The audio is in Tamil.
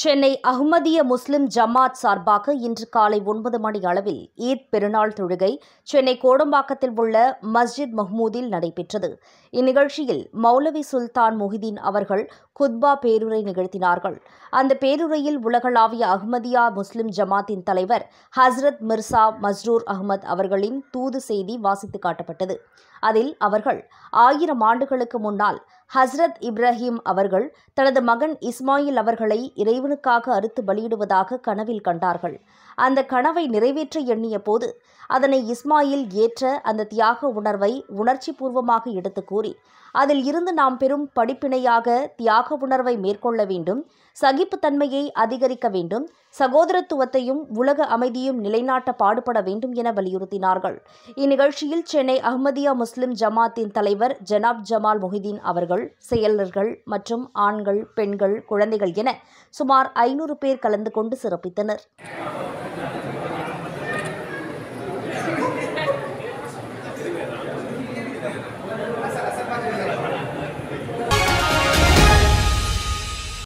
சென்னை அஹ்மதிய முஸ்லிம் ஜமாத் சார்பாக இன்று காலை ஒன்பது மணி அளவில் ஈத் பெருநாள் தொழுகை சென்னை கோடம்பாக்கத்தில் உள்ள மஸ்ஜித் மஹ்மூதில் நடைபெற்றது இந்நிகழ்ச்சியில் மௌலவி சுல்தான் முஹிதீன் அவர்கள் குத்பா பேருரை நிகழ்த்தினார்கள் அந்த பேருரையில் உலகளாவிய அஹ்மதியா முஸ்லிம் ஜமாத்தின் தலைவர் ஹஸ்ரத் மிர்சா மஸ்ரூர் அஹ்மத் அவர்களின் தூது செய்தி வாசித்து காட்டப்பட்டது அதில் அவர்கள் ஆயிரம் ஆண்டுகளுக்கு முன்னால் ஹஸ்ரத் இப்ராஹிம் அவர்கள் தனது மகன் இஸ்மாயில் அவர்களை இறைவனுக்காக அறுத்து பலியிடுவதாக கனவில் கண்டார்கள் அந்த கனவை நிறைவேற்ற எண்ணிய போது அதனை இஸ்மாயில் ஏற்ற அந்த தியாக உணர்வை உணர்ச்சி பூர்வமாக எடுத்து கூறி அதில் இருந்து நாம் பெறும் படிப்பினையாக தியாக உணர்வை மேற்கொள்ள வேண்டும் சகிப்புத்தன்மையை அதிகரிக்க வேண்டும் சகோதரத்துவத்தையும் உலக அமைதியும் நிலைநாட்ட பாடுபட வேண்டும் என வலியுறுத்தினார்கள் இந்நிகழ்ச்சியில் சென்னை அஹ்மதியா முஸ்லிம் ஜமாத்தின் தலைவர் ஜனாப் ஜமால் மொஹிதீன் அவர்கள் செயலர்கள் மற்றும் ஆண்கள் பெண்கள் குழந்தைகள் என சுமார் ஐநூறு பேர் கலந்து கொண்டு சிறப்பித்தனர்